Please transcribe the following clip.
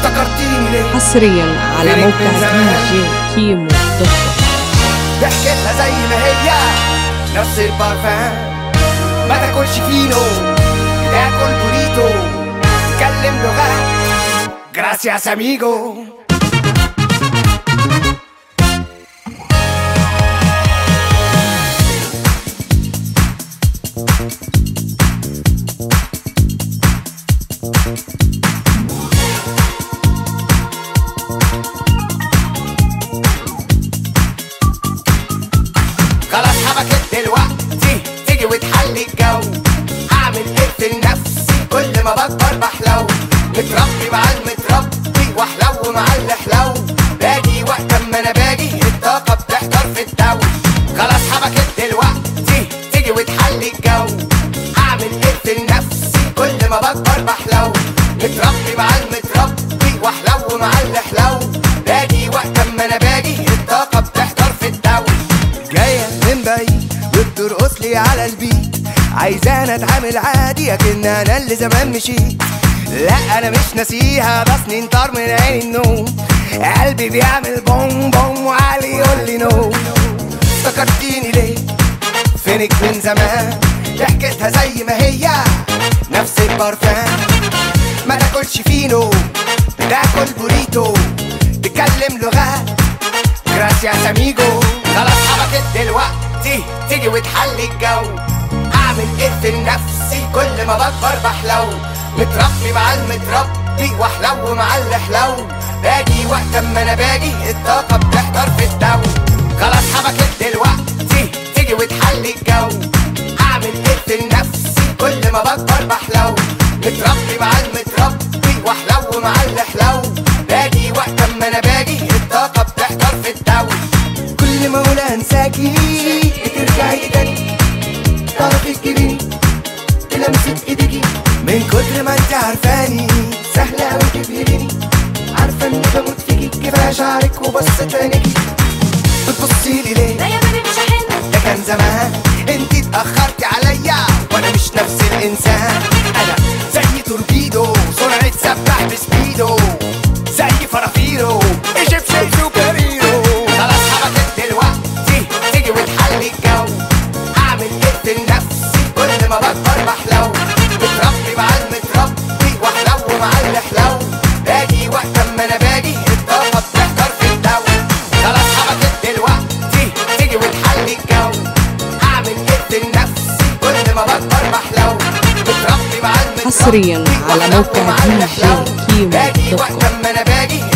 افتكرتيني ليه حصريا على فينك موقع من دي زمان؟ جي كيمو دوت كوم ضحكتها زي ما هي نفس البارفان ما تاكلش فينو تاكل بوريتو تتكلم لغات جراسياس اميجو خلاص حبكت دلوقتي تيجي وتحلي الجو هعمل ايه في نفسي كل ما بكبر بحلو متربي مع المتربي واحلو مع اللي حلو باجي وقت اما انا باجي الطاقه بتحضر في الدو خلاص حبكت دلوقتي تيجي وتحلي الجو هعمل ايه في نفسي كل ما بكبر بحلو متربي مع المتربي واحلو مع اللي حلو باجي وقت اما انا باجي الطاقه بتحضر في الدو جاية من بعيد وبترقص لي على البيت عايزانا اتعامل عادي اكن انا اللي زمان مشيت لا انا مش ناسيها بس ننطر من عين النوم قلبي بيعمل بوم بوم وعلي يقول لي نو افتكرتيني ليه فينك من زمان ضحكتها زي ما هي نفس البرفان ما تاكلش فينو تاكل بوريتو تتكلم لغات جراسياس اميجو خلاص حبكت دلوقتي تيجي وتحلي الجو اعمل ايه في نفسي كل ما بكبر بحلو متربي مع المتربي واحلو مع اللي حلو باجي وقت اما انا باجي الطاقه بتحضر في الدو خلاص حبكت دلوقتي تيجي وتحلي الجو اعمل ايه في نفسي كل ما بكبر بحلو متربي مع المتربي واحلو مع اللي حلو باجي وقت اما انا باجي الطاقه بتحضر في الدو كل ما اقول انساكي بترجعي تاني تعرفي تجيبيني بلمسة ايديكي من كتر ما انت عارفاني سهلة اوي تبهريني عارفة اني بموت فيكي كفاية شعرك وبصة عينيكي بتبصي لي ليه لا يا بني مش هحن ده كان زمان انت اتأخرتي عليا وانا مش نفس الانسان انا زي توربيدو سرعة سبح بسبيدو زي فرافيرو ايجيبشن سوبر هيرو خلاص حبكت دلوقتي تيجي وتحلي الجو اعمل ايه في نفسي كل ما بكبر بحلو متربي مع المتربي واحلو مع اللي حلو باجي وقت اما انا باجي الطاقة بتحضر في الدو خلاص حبكت دلوقتي تيجي وتحلي الجو اعمل ايه في نفسي كل ما بكبر بحلو متربي مع المتربي حصرياً على واحلو موقع مع دي اللي جي حلو. كيمو باجي دوت وقت كوم. اما انا باجي